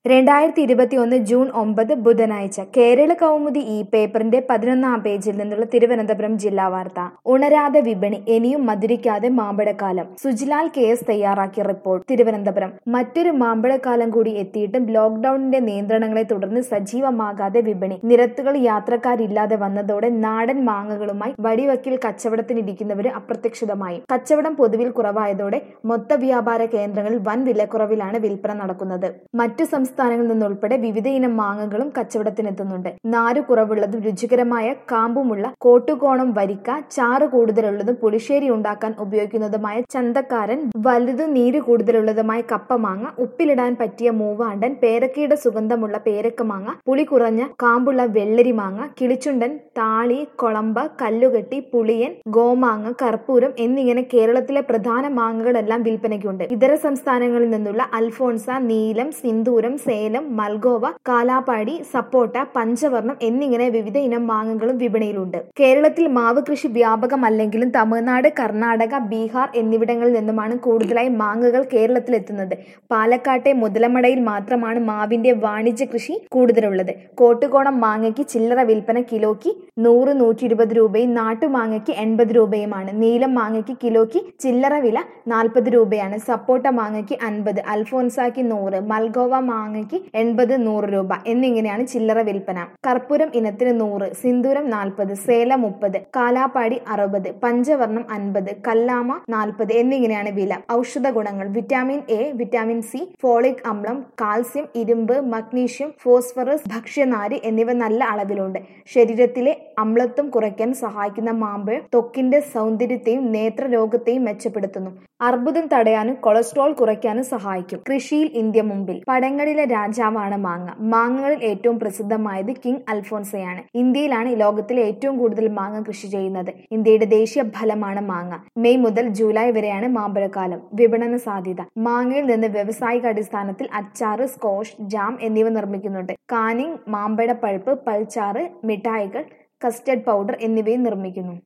രണ്ടായിരത്തി ഇരുപത്തിയൊന്ന് ജൂൺ ഒമ്പത് ബുധനാഴ്ച കേരള കൗമുദി ഈ പേപ്പറിന്റെ പതിനൊന്നാം പേജിൽ നിന്നുള്ള തിരുവനന്തപുരം ജില്ലാ വാർത്ത ഉണരാതെ വിപണി ഇനിയും മധുരിക്കാതെ മാമ്പഴക്കാലം സുജിലാൽ കെ എസ് തയ്യാറാക്കിയ റിപ്പോർട്ട് തിരുവനന്തപുരം മറ്റൊരു മാമ്പഴക്കാലം കൂടി എത്തിയിട്ടും ലോക്ഡൌണിന്റെ നിയന്ത്രണങ്ങളെ തുടർന്ന് സജീവമാകാതെ വിപണി നിരത്തുകൾ യാത്രക്കാരില്ലാതെ വന്നതോടെ നാടൻ മാങ്ങകളുമായി വടിവക്കിൽ കച്ചവടത്തിനിരിക്കുന്നവര് അപ്രത്യക്ഷിതമായി കച്ചവടം പൊതുവിൽ കുറവായതോടെ മൊത്ത വ്യാപാര കേന്ദ്രങ്ങളിൽ വൻ വിലക്കുറവിലാണ് വിൽപ്പന നടക്കുന്നത് മറ്റു സംസ്ഥാനങ്ങളിൽ നിന്നുൾപ്പെടെ വിവിധ ഇനം മാങ്ങകളും കച്ചവടത്തിനെത്തുന്നുണ്ട് നാരു കുറവുള്ളതും രുചികരമായ കാമ്പുമുള്ള കോട്ടുകോണം വരിക്ക ചാറ് കൂടുതലുള്ളതും പുളിശ്ശേരി ഉണ്ടാക്കാൻ ഉപയോഗിക്കുന്നതുമായ ചന്തക്കാരൻ വലുതു നീര് കൂടുതലുള്ളതുമായ കപ്പമാങ്ങ ഉപ്പിലിടാൻ പറ്റിയ മൂവാണ്ടൻ പേരക്കയുടെ സുഗന്ധമുള്ള പേരക്കമാങ്ങ പുളി കുറഞ്ഞ കാമ്പുള്ള വെള്ളരി മാങ്ങ കിളിച്ചുണ്ടൻ താളി കൊളമ്പ കല്ലുകെട്ടി പുളിയൻ ഗോമാങ്ങ കർപ്പൂരം എന്നിങ്ങനെ കേരളത്തിലെ പ്രധാന മാങ്ങകളെല്ലാം വിൽപ്പനയ്ക്കുണ്ട് ഇതര സംസ്ഥാനങ്ങളിൽ നിന്നുള്ള അൽഫോൺസ നീലം സിന്ദൂരം സേലം മൽഗോവ കാലാപ്പാടി സപ്പോട്ട പഞ്ചവർണം എന്നിങ്ങനെ വിവിധ ഇനം മാങ്ങകളും വിപണിയിലുണ്ട് കേരളത്തിൽ മാവ് കൃഷി വ്യാപകമല്ലെങ്കിലും തമിഴ്നാട് കർണാടക ബീഹാർ എന്നിവിടങ്ങളിൽ നിന്നുമാണ് കൂടുതലായി മാങ്ങകൾ കേരളത്തിലെത്തുന്നത് പാലക്കാട്ടെ മുതലമടയിൽ മാത്രമാണ് മാവിന്റെ വാണിജ്യ കൃഷി കൂടുതലുള്ളത് കോട്ടുകോണം മാങ്ങയ്ക്ക് ചില്ലറ വിൽപ്പന കിലോയ്ക്ക് നൂറ് നൂറ്റി ഇരുപത് രൂപയും നാട്ടുമാങ്ങയ്ക്ക് എൺപത് രൂപയുമാണ് നീലം മാങ്ങയ്ക്ക് കിലോയ്ക്ക് ചില്ലറ വില നാൽപ്പത് രൂപയാണ് സപ്പോട്ട മാങ്ങയ്ക്ക് അൻപത് അൽഫോൻസാക്ക് നൂറ് മൽഗോവ മാങ്ങയ്ക്ക് എൺപത് നൂറ് രൂപ എന്നിങ്ങനെയാണ് ചില്ലറ വിൽപ്പന കർപ്പൂരം ഇനത്തിന് നൂറ് സിന്ദൂരം നാൽപ്പത് സേലം മുപ്പത് കാലാപ്പാടി അറുപത് പഞ്ചവർണം അൻപത് കല്ലാമ നാൽപ്പത് എന്നിങ്ങനെയാണ് വില ഔഷധ ഗുണങ്ങൾ vitamin A vitamin C folic അമ്ലം കാൽസ്യം ഇരുമ്പ് മഗ്നീഷ്യം ഫോസ്ഫറസ് ഭക്ഷ്യനാര് എന്നിവ നല്ല അളവിലുണ്ട് ശരീരത്തിലെ അമ്ലത്വം കുറയ്ക്കാൻ സഹായിക്കുന്ന മാമ്പഴം ത്വക്കിന്റെ സൗന്ദര്യത്തെയും നേത്രരോഗത്തെയും മെച്ചപ്പെടുത്തുന്നു അർബുദം തടയാനും കൊളസ്ട്രോൾ കുറയ്ക്കാനും സഹായിക്കും കൃഷിയിൽ ഇന്ത്യ മുമ്പിൽ പടങ്ങളിലെ രാജാവാണ് മാങ്ങ മാങ്ങകളിൽ ഏറ്റവും പ്രസിദ്ധമായത് കിങ് അൽഫോൻസയാണ് ഇന്ത്യയിലാണ് ലോകത്തിലെ ഏറ്റവും കൂടുതൽ മാങ്ങ കൃഷി ചെയ്യുന്നത് ഇന്ത്യയുടെ ദേശീയ ഫലമാണ് മാങ്ങ മെയ് മുതൽ ജൂലൈ വരെയാണ് മാമ്പഴക്കാലം വിപണന സാധ്യത മാങ്ങയിൽ നിന്ന് വ്യവസായിക അടിസ്ഥാനത്തിൽ അച്ചാറ് സ്കോഷ് ജാം എന്നിവ നിർമ്മിക്കുന്നുണ്ട് കാനിങ് മാമ്പഴ പഴുപ്പ് പൽച്ചാറ് മിഠായികൾ കസ്റ്റർഡ് പൗഡർ എന്നിവയും നിർമ്മിക്കുന്നു